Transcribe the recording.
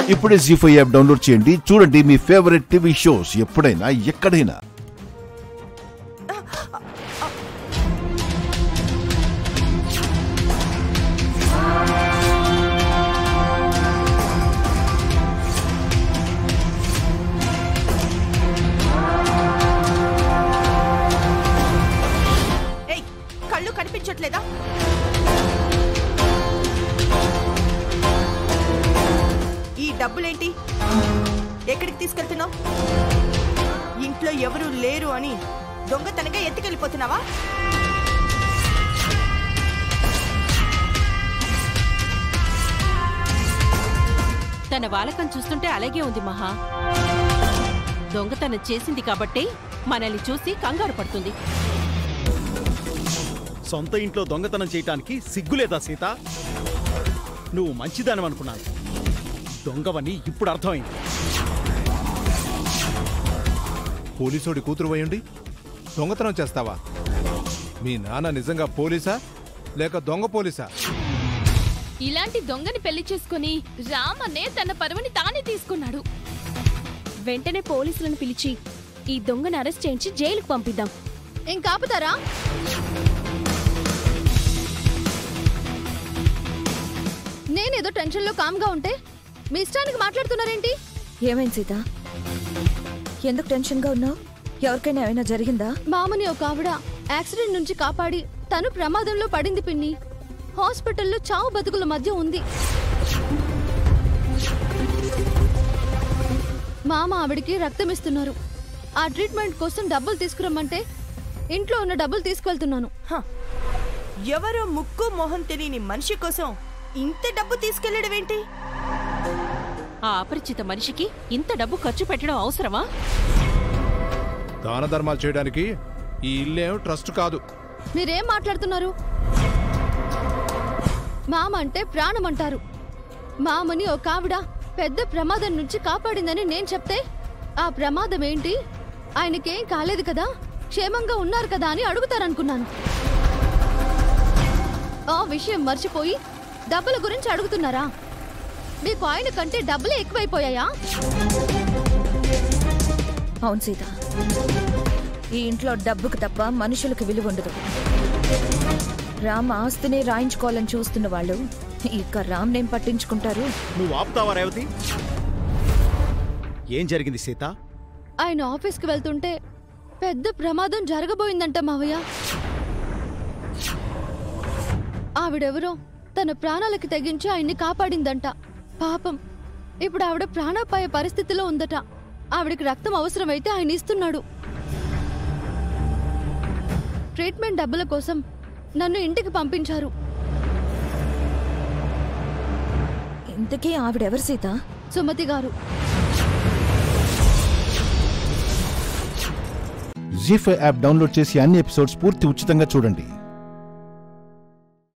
ఇప్పుడే G five app download చేయండి చూడండి మీ ఫేవరెట్ టీవీ షోస్ ఎప్పుడైనా ఎక్కడైనా ఏయ్ కళ్ళు కనిపించట్లేదా ఈ డబ్బులేంటి ఎక్కడికి తీసుకెళ్తున్నావు ఇంట్లో ఎవరు లేరు అని దొంగతనంగా ఎత్తుకెళ్ళిపోతున్నావా తన వాలకం చూస్తుంటే అలాగే ఉంది మహా దొంగతనం చేసింది కాబట్టే మనల్ని చూసి కంగారు పడుతుంది సొంత ఇంట్లో దొంగతనం చేయటానికి సిగ్గులేదా సీత నువ్వు మంచిదాని అనుకున్నాను దొంగవని ఇప్పుడు అర్థమైంది పోలీసోడి కూతురు అయ్యుండి దొంగతనం చేస్తావా మీ నాన్న నిజంగా పోలీసా లేక దొంగ పోలీసా ఇలాంటి దొంగని పెళ్లి చేసుకుని రామన్నే తన పరువుని తానే తీసుకున్నాడు వెంటనే పోలీసులను పిలిచి ఈ దొంగని అరెస్ట్ చేయించి జైలుకు పంపిద్దాం ఏం కాపుతారా నేనేదో టెన్షన్లో కామ్గా ఉంటే మీ ఇష్టానికి మాట్లాడుతున్నారేంటి ఏమైంది సీత ఎందుకు టెన్షన్గా ఉన్నావు ఎవరికైనా ఏమైనా జరిగిందా మామని ఒక ఆవిడ యాక్సిడెంట్ నుంచి కాపాడి తను ప్రమాదంలో పడింది పిన్ని హాస్పిటల్లో చావు బతుకుల మధ్య ఉంది మామ ఆవిడికి రక్తం ఇస్తున్నారు ఆ ట్రీట్మెంట్ కోసం డబ్బులు తీసుకురమ్మంటే ఇంట్లో ఉన్న డబ్బులు తీసుకెళ్తున్నాను హ, ఎవరో ముక్కు మొహం తెలియని మనిషి కోసం ఇంత డబ్బు తీసుకెళ్లడం ఏంటి ఆ అపరిచిత మనిషికి ఇంత డబ్బు ఖర్చు పెట్టడం అవసరమా దాన ధర్మాలు చేయడానికి ఈ ఇల్లేం ట్రస్ట్ కాదు మీరేం మాట్లాడుతున్నారు మామ అంటే ప్రాణం అంటారు మామని ఒక ఆవిడ పెద్ద ప్రమాదం నుంచి కాపాడిందని నేను చెప్తే ఆ ప్రమాదం ఏంటి ఆయనకేం కాలేదు కదా క్షేమంగా ఉన్నారు కదా అని అడుగుతారనుకున్నాను ఆ విషయం మర్చిపోయి డబ్బుల గురించి అడుగుతున్నారా మీకు ఆయన కంటే డబ్బులే ఎక్కువైపోయాయా అవును సీత ఈ ఇంట్లో డబ్బుకు తప్ప మనుషులకు విలువ ఉండదు రామ్ ఆస్తినే రాయించుకోవాలని చూస్తున్న వాళ్ళు ఇక రామ్ నేం పట్టించుకుంటారు నువ్వు ఆపుతావా రేవతి ఏం జరిగింది సీత ఆయన ఆఫీస్కి వెళ్తుంటే పెద్ద ప్రమాదం జరగబోయిందంట మావయ్య ఆవిడెవరో తన ప్రాణాలకి తెగించి ఆయన్ని కాపాడిందంట పాపం ఇప్పుడు ఆవిడ ప్రాణాపాయ పరిస్థితిలో ఉందట ఆవిడకి రక్తం అవసరమైతే ఆయన ఇస్తున్నాడు ట్రీట్మెంట్ డబ్బుల కోసం నన్ను ఇంటికి పంపించారు ఇంతకీ ఆవిడెవరు సీత సుమతి గారు జీ ఫైవ్ యాప్ డౌన్లోడ్ చేసి అన్ని ఎపిసోడ్స్ పూర్తి ఉచితంగా చూడండి